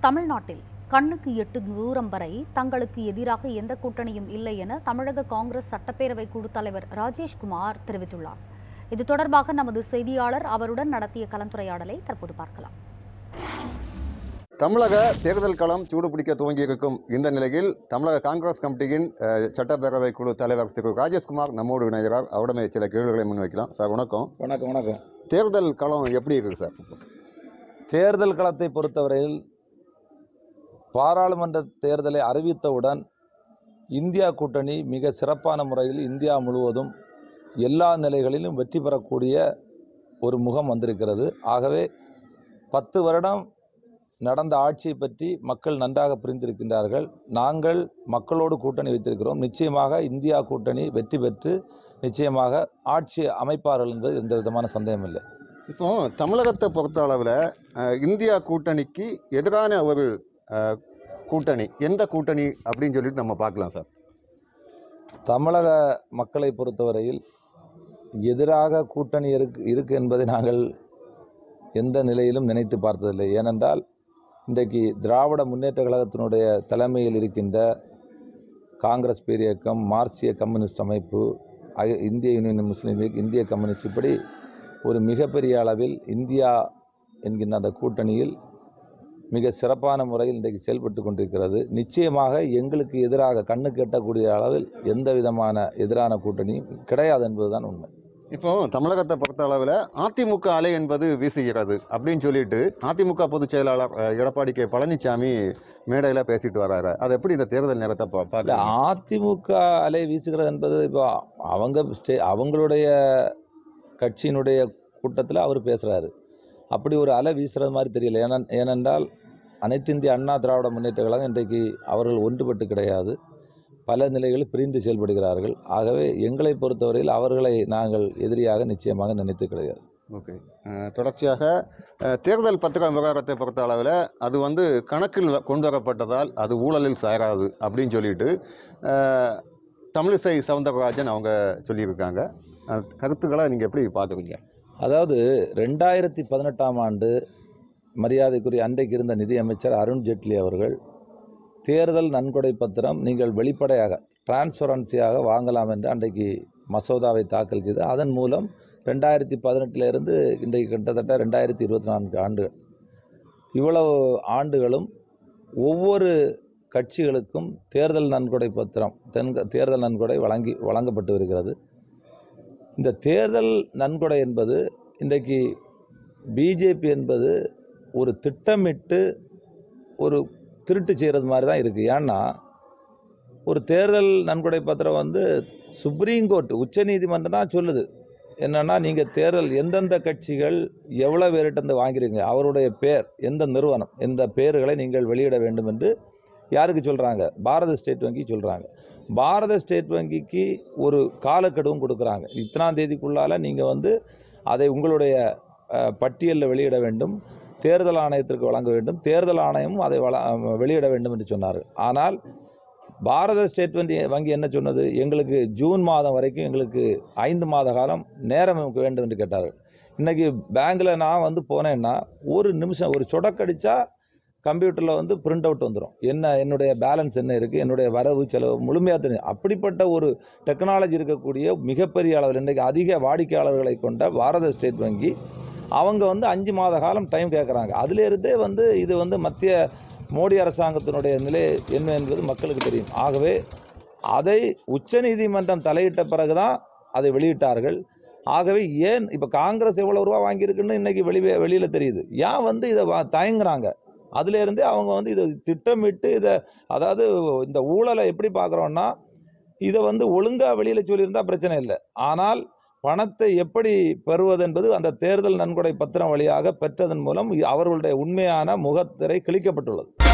தமிழ்நாட்டில் கண்ணுக்கு எட்டு தூரம் வரை தங்களுக்கு எதிராக எந்த கூட்டணியும் இல்லை என தமிழக காங்கிரஸ் சட்டப்பேரவை குழு தலைவர் ராஜேஷ்குமார் தெரிவித்துள்ளார் இது தொடர்பாக நமது செய்தியாளர் அவருடன் நடத்திய கலந்துரையாடலை தற்போது பார்க்கலாம் தமிழக தேர்தல் களம் சூடுபிடிக்க துவங்கியிருக்கும் இந்த நிலையில் தமிழக காங்கிரஸ் கமிட்டியின் அஹ், சட்டப்பேரவை குழு தலைவர் திரு ராஜேஷ்குமார் நம்மோடு இணைகிறார் அவரிடமே சில கேள்விகளை முன்வைக்கலாம் சார் வணக்கம் வணக்கம் வணக்கம் தேர்தல் களம் எப்படி இருக்கு சார் தேர்தல் களத்தை பொறுத்தவரையில் பாராளுமன்ற தேர்தலை அறிவித்தவுடன் இந்தியா கூட்டணி மிக சிறப்பான முறையில் இந்தியா முழுவதும் எல்லா நிலைகளிலும் வெற்றி பெறக்கூடிய ஒரு முகம் வந்திருக்கிறது ஆகவே பத்து வருடம் நடந்த ஆட்சியை பற்றி மக்கள் நன்றாக புரிந்திருக்கின்றார்கள் நாங்கள் மக்களோடு கூட்டணி வைத்திருக்கிறோம் நிச்சயமாக இந்தியா கூட்டணி வெற்றி பெற்று நிச்சயமாக ஆட்சி அமைப்பார்கள் என்பது எந்த விதமான சந்தேகம் இல்லை இப்போ தமிழகத்தை பொறுத்த அளவில் அஹ், இந்தியா கூட்டணிக்கு எதிரான ஒரு அஹ், கூட்டணி எந்த கூட்டணி அப்படின்னு சொல்லிட்டு நம்ம பார்க்கலாம் சார் தமிழக மக்களை பொறுத்தவரையில் எதிராக கூட்டணி இருக்கு இருக்கு என்பதை நாங்கள் எந்த நிலையிலும் நினைத்து பார்த்ததில்லை ஏனென்றால் இன்றைக்கு திராவிட முன்னேற்ற கழகத்தினுடைய தலைமையில் இருக்கின்ற காங்கிரஸ் பேரியக்கம் மார்க்சிய கம்யூனிஸ்ட் அமைப்பு அக- இந்திய யூனியன் முஸ்லீம் லீக் இந்திய கம்யூனிஸ்ட் இப்படி ஒரு மிகப்பெரிய அளவில் இந்தியா என்கின்ற அந்த கூட்டணியில் மிக சிறப்பான முறையில் இன்றைக்கு செயல்பட்டு கொண்டிருக்கிறது நிச்சயமாக எங்களுக்கு எதிராக கண்ணுக்கு எட்டக்கூடிய அளவில் எந்த விதமான எதிரான கூட்டணியும் கிடையாது என்பதுதான் உண்மை இப்போ தமிழகத்தை பொறுத்த அளவில் அதிமுக அலை என்பது வீசுகிறது அப்படின்னு சொல்லிட்டு அதிமுக பொதுச் செயலாளர் அஹ், எடப்பாடி கே பழனிசாமி மேடையில் பேசிட்டு வர்றாரு அது எப்படி இந்த தேர்தல் நேரத்தை பா- இல்லை பார்க்கறீங்க அதிமுக அலை வீசுகிறது என்பது இப்போ அவங்க ஸ்டே அவங்களுடைய கட்சியினுடைய கூட்டத்தில் அவர் பேசுகிறாரு அப்படி ஒரு அலை வீசுறது மாதிரி தெரியல ஏன ஏனென்றால் அனைத்து இந்திய அண்ணா திராவிட முன்னேற்ற கழகம் இன்றைக்கு அவர்கள் ஒன்றுபட்டு கிடையாது பல நிலைகளில் பிரிந்து செயல்படுகிறார்கள் ஆகவே எங்களை பொறுத்தவரையில் அவர்களை நாங்கள் எதிரியாக நிச்சயமாக நினைத்து கிடையாது ஓகே அஹ், தொடர்ச்சியாக அஹ், தேர்தல் பத்திர விவகாரத்தை பொறுத்த அளவில் அது வந்து கணக்கில் வ- கொண்டு வரப்பட்டதால் அது ஊழலில் சேராது அப்படின்னு சொல்லிட்டு அஹ், தமிழிசை சவுந்தரராஜன் அவங்க சொல்லியிருக்காங்க அஹ், கருத்துக்களை நீங்கள் எப்படி பார்க்குறீங்க அதாவது ரெண்டாயிரத்தி பதினெட்டாம் ஆண்டு மரியாதைக்குரிய அன்றைக்கு இருந்த நிதியமைச்சர் அருண் ஜேட்லி அவர்கள் தேர்தல் நன்கொடை பத்திரம் நீங்கள் வெளிப்படையாக டிரான்ஸ்பரன்சியாக வாங்கலாம் என்று அன்றைக்கு மசோதாவை தாக்கல் செய்து அதன் மூலம் ரெண்டாயிரத்தி பதினெட்டிலிருந்து இன்றைக்கு கிட்டத்தட்ட ரெண்டாயிரத்தி இருபத்தி நான்கு ஆண்டுகள் இவ்வளவு ஆண்டுகளும் ஒவ்வொரு கட்சிகளுக்கும் தேர்தல் நன்கொடை பத்திரம் தென்க தேர்தல் நன்கொடை வழங்கி வழங்கப்பட்டு வருகிறது இந்த தேர்தல் நன்கொடை என்பது இன்றைக்கு பிஜேபி என்பது ஒரு திட்டமிட்டு ஒரு திருட்டு செய்கிறது மாதிரி தான் இருக்குது ஏன்னா ஒரு தேர்தல் நன்கொடை பத்திரம் வந்து சுப்ரீம் கோர்ட் உச்சநீதிமன்றம் தான் சொல்லுது என்னென்னா நீங்கள் தேர்தல் எந்தெந்த கட்சிகள் எவ்வளோ பேர்கிட்ட வாங்கிறீங்க அவருடைய பேர் எந்த நிறுவனம் எந்த பேர்களை நீங்கள் வெளியிட வேண்டும் என்று யாருக்கு சொல்கிறாங்க பாரத ஸ்டேட் வங்கி சொல்கிறாங்க பாரத ஸ்டேட் வங்கிக்கு ஒரு காலக்கெடுவும் கொடுக்குறாங்க இத்தனாம் தேதிக்குள்ளால் நீங்கள் வந்து அதை உங்களுடைய பட்டியலில் வெளியிட வேண்டும் தேர்தல் ஆணையத்திற்கு வழங்க வேண்டும் தேர்தல் ஆணையமும் அதை வள வெளியிட வேண்டும் என்று சொன்னார்கள் ஆனால் பாரத ஸ்டேட் வங்கி வங்கி என்ன சொன்னது எங்களுக்கு ஜூன் மாதம் வரைக்கும் எங்களுக்கு ஐந்து மாத காலம் நேரம் நமக்கு வேண்டும் என்று கேட்டார்கள் இன்றைக்கி பேங்க்கில் நான் வந்து போனேன்னா ஒரு நிமிஷம் ஒரு சொடக்கடிச்சா கம்ப்யூட்டரில் வந்து பிரிண்ட் அவுட் வந்துடும் என்ன என்னுடைய பேலன்ஸ் என்ன இருக்குது என்னுடைய வரவு செலவு முழுமையாக தெரியும் அப்படிப்பட்ட ஒரு டெக்னாலஜி இருக்கக்கூடிய மிகப்பெரிய அளவில் இன்றைக்கு அதிக வாடிக்கையாளர்களை கொண்ட பாரத ஸ்டேட் வங்கி அவங்க வந்து அஞ்சு மாத காலம் டைம் கேட்குறாங்க அதிலிருந்தே வந்து இது வந்து மத்திய மோடி அரசாங்கத்தினுடைய நிலை என்ன என்பது மக்களுக்கு தெரியும் ஆகவே அதை உச்சநீதிமன்றம் தலையிட்ட பிறகு தான் அதை வெளியிட்டார்கள் ஆகவே ஏன் இப்போ காங்கிரஸ் எவ்வளோ ரூபா வாங்கியிருக்குன்னு இன்றைக்கி வெளியே வெளியில் தெரியுது ஏன் வந்து இதை வா தயங்குறாங்க அதிலேருந்தே அவங்க வந்து இதை திட்டமிட்டு இதை அதாவது இந்த ஊழலை எப்படி பார்க்குறோன்னா இதை வந்து ஒழுங்காக வெளியில் சொல்லியிருந்தால் பிரச்சனை இல்லை ஆனால் பணத்தை எப்படி பெறுவது என்பது அந்த தேர்தல் நன்கொடை பத்திரம் வழியாக பெற்றதன் மூலம் அவர்களுடைய உண்மையான முகத்திரை கிழிக்கப்பட்டுள்ளது